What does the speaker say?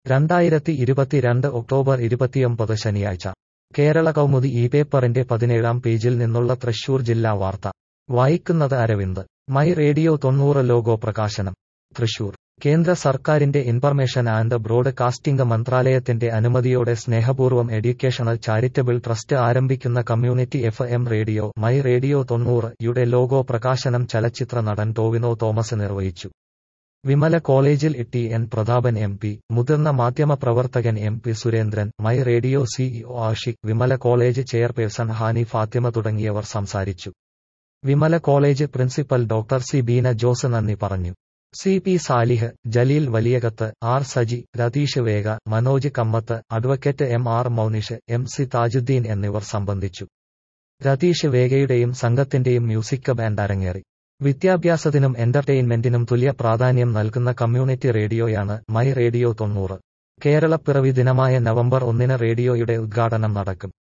രണ്ടായിരത്തി ഇരുപത്തിരണ്ട് ഒക്ടോബർ ഇരുപത്തിയൊമ്പത് ശനിയാഴ്ച കേരള കൗമുദി ഈ പേപ്പറിന്റെ പതിനേഴാം പേജിൽ നിന്നുള്ള തൃശൂർ ജില്ലാ വാർത്ത വായിക്കുന്നത് അരവിന്ദ് മൈ റേഡിയോ തൊണ്ണൂറ് ലോഗോ പ്രകാശനം തൃശൂർ കേന്ദ്ര സർക്കാരിന്റെ ഇൻഫർമേഷൻ ആൻഡ് ബ്രോഡ്കാസ്റ്റിംഗ് മന്ത്രാലയത്തിന്റെ അനുമതിയോടെ സ്നേഹപൂർവ്വം എഡ്യൂക്കേഷണൽ ചാരിറ്റബിൾ ട്രസ്റ്റ് ആരംഭിക്കുന്ന community F M radio my radio തൊണ്ണൂറ് യുടെ ലോഗോ പ്രകാശനം ചലച്ചിത്ര നടൻ ടോവിനോ തോമസ് നിർവഹിച്ചു വിമല കോളേജിൽ T N Prathapan M P മുതിർന്ന മാധ്യമപ്രവർത്തകൻ M P Surendran my radio CEO Ashiq Vimala college chairperson Hani Fathima തുടങ്ങിയവർ സംസാരിച്ചു Vimala college principal doctor C Beena Jose നന്ദി പറഞ്ഞു C P Salih Jaleel Valiyakath R Saji Ratheesh Vega Manoj Kammath advocate M R Mounish M C Thajudheen എന്നിവർ സംബന്ധിച്ചു രതീഷ് വേഗയുടെയും സംഘത്തിന്റെയും മ്യൂസിക് ബാൻഡ് അരങ്ങേറി വിദ്യാഭ്യാസത്തിനും എന്റർടൈൻമെന്റിനും തുല്യ പ്രാധാന്യം നൽകുന്ന കമ്മ്യൂണിറ്റി റേഡിയോയാണ് മൈ റേഡിയോ തൊണ്ണൂറ് കേരളപ്പിറവി ദിനമായ നവംബർ ഒന്നിന് റേഡിയോയുടെ ഉദ്ഘാടനം നടക്കും